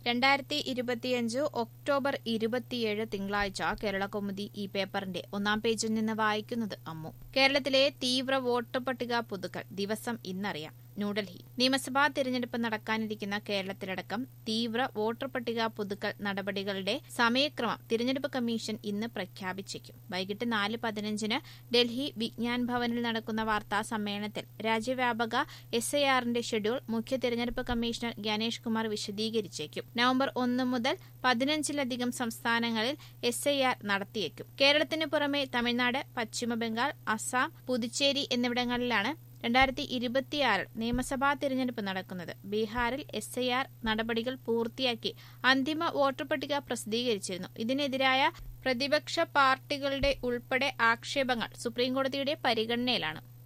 രണ്ടായിരത്തി ഇരുപത്തിയഞ്ച് ഒക്ടോബർ ഇരുപത്തിയേഴ് തിങ്കളാഴ്ച കേരളകൗമുദി ഈ പേപ്പറിന്റെ ഒന്നാം പേജിൽ നിന്ന് വായിക്കുന്നത് അമ്മു കേരളത്തിലെ തീവ്ര വോട്ടർ പട്ടിക പുതുക്കൽ ദിവസം ഇന്നറിയാം ന്യൂഡൽഹി നിയമസഭാ തിരഞ്ഞെടുപ്പ് നടക്കാനിരിക്കുന്ന കേരളത്തിലടക്കം തീവ്ര വോട്ടർ പട്ടിക പുതുക്കൽ നടപടികളുടെ സമയക്രമം തിരഞ്ഞെടുപ്പ് കമ്മീഷൻ ഇന്ന് പ്രഖ്യാപിച്ചേക്കും വൈകിട്ട് നാല് പതിനഞ്ചിന് ഡൽഹി വിജ്ഞാൻ ഭവനിൽ നടക്കുന്ന വാർത്താ സമ്മേളനത്തിൽ രാജ്യവ്യാപക എസ് ഐ ആറിന്റെ ഷെഡ്യൂൾ മുഖ്യ തിരഞ്ഞെടുപ്പ് കമ്മീഷണർ ജ്ഞാനേഷ് കുമാർ വിശദീകരിച്ചേക്കും നവംബർ ഒന്ന് മുതൽ പതിനഞ്ചിലധികം സംസ്ഥാനങ്ങളിൽ എസ് ഐ ആർ നടത്തിയേക്കും കേരളത്തിന് പുറമെ തമിഴ്നാട് പശ്ചിമബംഗാൾ അസം പുതുച്ചേരി എന്നിവിടങ്ങളിലാണ് രണ്ടായിരത്തി ഇരുപത്തിയാറിൽ നിയമസഭാ തിരഞ്ഞെടുപ്പ് നടക്കുന്നത് ബീഹാറിൽ എസ് ഐ ആർ നടപടികൾ പൂർത്തിയാക്കി അന്തിമ വോട്ടർ പട്ടിക പ്രസിദ്ധീകരിച്ചിരുന്നു ഇതിനെതിരായ പ്രതിപക്ഷ പാർട്ടികളുടെ ഉൾപ്പെടെ ആക്ഷേപങ്ങൾ സുപ്രീംകോടതിയുടെ പരിഗണനയിലാണ്